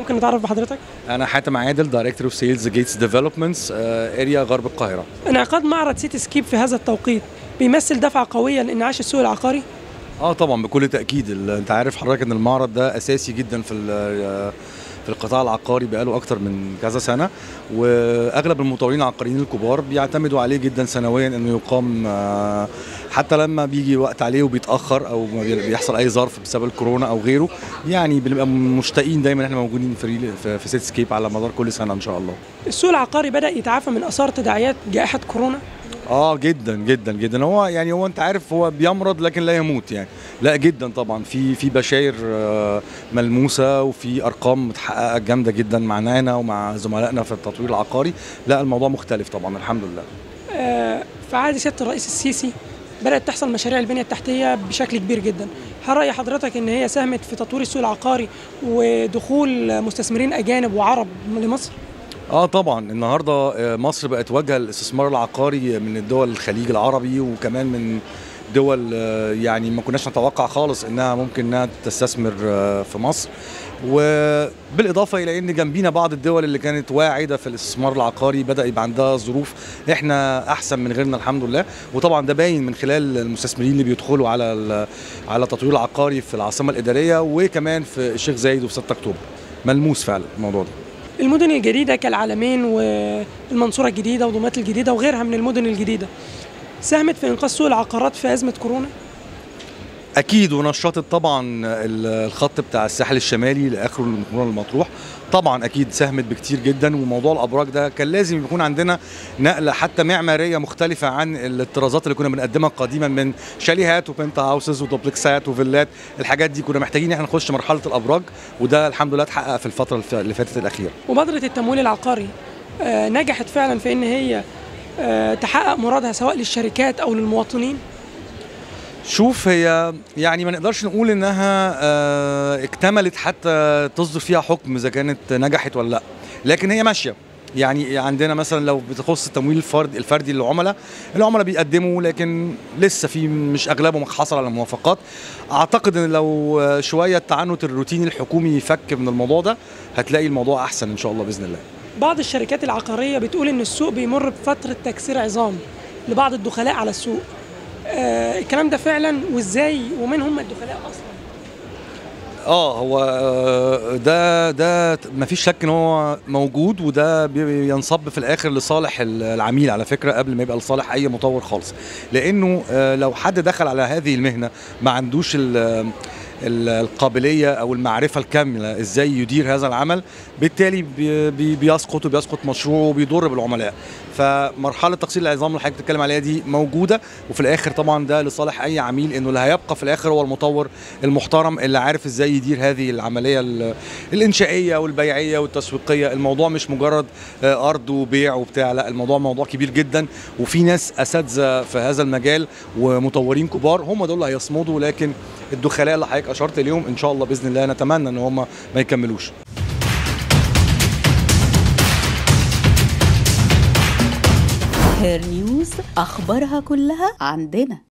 ممكن نتعرف بحضرتك انا حاتم عادل دايركتور اوف سيلز جيتس ديفلوبمنتس اريا غرب القاهره انعقاد معرض سيتي سكيب في هذا التوقيت بيمثل دفعه قويه لانعاش السوق العقاري اه طبعا بكل تاكيد ال- انت عارف حضرتك ان المعرض ده اساسي جدا في ال- في القطاع العقاري بقاله اكتر من كذا سنه واغلب المطورين العقاريين الكبار بيعتمدوا عليه جدا سنويا انه يقام آه، حتى لما بيجي وقت عليه وبيتاخر او ما بي- بيحصل اي ظرف بسبب الكورونا او غيره يعني بنبقى مشتاقين دايما احنا موجودين في ريل- في, في سيت سكيب على مدار كل سنه ان شاء الله السوق العقاري بدا يتعافى من اثار تداعيات جائحه كورونا اه جدا جدا جدا هو يعني هو انت عارف هو بيمرض لكن لا يموت يعني لا جدا طبعا في في بشاير آه، ملموسه وفي ارقام متحققه جامده جدا معانا ومع زملائنا في التطوير العقاري لا الموضوع مختلف طبعا الحمد لله آه، في عهد سياده الرئيس السيسي بدات تحصل مشاريع البنيه التحتيه بشكل كبير جدا هل راي حضرتك ان هي ساهمت في تطوير السوق العقاري ودخول مستثمرين اجانب وعرب لمصر اه طبعا النهارده آه، مصر بقت واجهه الاستثمار العقاري من الدول الخليج العربي وكمان من دول آه، يعني ما كناش نتوقع خالص انها ممكن انها تستثمر آه، في مصر وبالاضافه الى ان جنبينا بعض الدول اللي كانت واعده في الاستثمار العقاري بدا يبقى عندها ظروف احنا احسن من غيرنا الحمد لله وطبعا ده باين من خلال المستثمرين اللي بيدخلوا على ال- على التطوير العقاري في العاصمه الاداريه وكمان في الشيخ زايد وفي 6 اكتوبر ملموس فعلا الموضوع ده المدن الجديده كالعلمين والمنصوره الجديده ودمياط الجديده وغيرها من المدن الجديده ساهمت في انقاذ سوق العقارات في ازمه كورونا اكيد ونشطت طبعا ال- الخط بتاع الساحل الشمالي لاخره المكرونه المطروح طبعا اكيد ساهمت بكتير جدا وموضوع الابراج ده كان لازم يكون عندنا نقله حتى معماريه مختلفه عن الطرازات اللي كنا بنقدمها قديما من شاليهات وبنت هاوسز ودوبلكسات وفيلات الحاجات دي كنا محتاجين ان احنا نخش مرحله الابراج وده الحمد لله اتحقق في الفتره الف- اللي فاتت الاخيره مبادره التمويل العقاري آه، نجحت فعلا في ان هي آه، تحقق مرادها سواء للشركات او للمواطنين شوف هي يعني ما نقدرش نقول انها آه، اكتملت حتى تصدر فيها حكم اذا كانت نجحت ولا لا لكن هي ماشيه يعني عندنا مثلا لو بتخص التمويل الفرد الفردي للعملاء العملاء بيقدموا لكن لسه في مش اغلبهم حصل على موافقات اعتقد ان لو آه، شويه التعنت الروتيني الحكومي يفك من الموضوع ده هتلاقي الموضوع احسن ان شاء الله باذن الله بعض الشركات العقاريه بتقول ان السوق بيمر بفتره تكسير عظام لبعض الدخلاء على السوق آه الكلام ده فعلا وازاي ومن هم الدخلاء اصلا اه هو آه، ده ده ما فيش شك ان هو موجود وده بي- بينصب في الاخر لصالح ال- العميل على فكره قبل ما يبقى لصالح اي مطور خالص لانه آه، لو حد دخل على هذه المهنه ما عندوش ال- ال- القابليه او المعرفه الكامله ازاي يدير هذا العمل بالتالي بي- بي- بيسقط وبيسقط مشروعه وبيضر بالعملاء فمرحله تقصير العظام اللي حضرتك بتتكلم عليها دي موجوده وفي الاخر طبعا ده لصالح اي عميل انه اللي هيبقى في الاخر هو المطور المحترم اللي عارف ازاي يدير هذه العمليه ال- الانشائيه والبيعيه والتسويقيه الموضوع مش مجرد آه، ارض وبيع وبتاع لا الموضوع موضوع كبير جدا وفي ناس اساتذه في هذا المجال ومطورين كبار هم دول اللي هيصمدوا لكن الدخلاء اللي حضرتك اشرت اليوم ان شاء الله باذن الله نتمنى ان هم ما يكملوش هير نيوز أخبارها كلها عندنا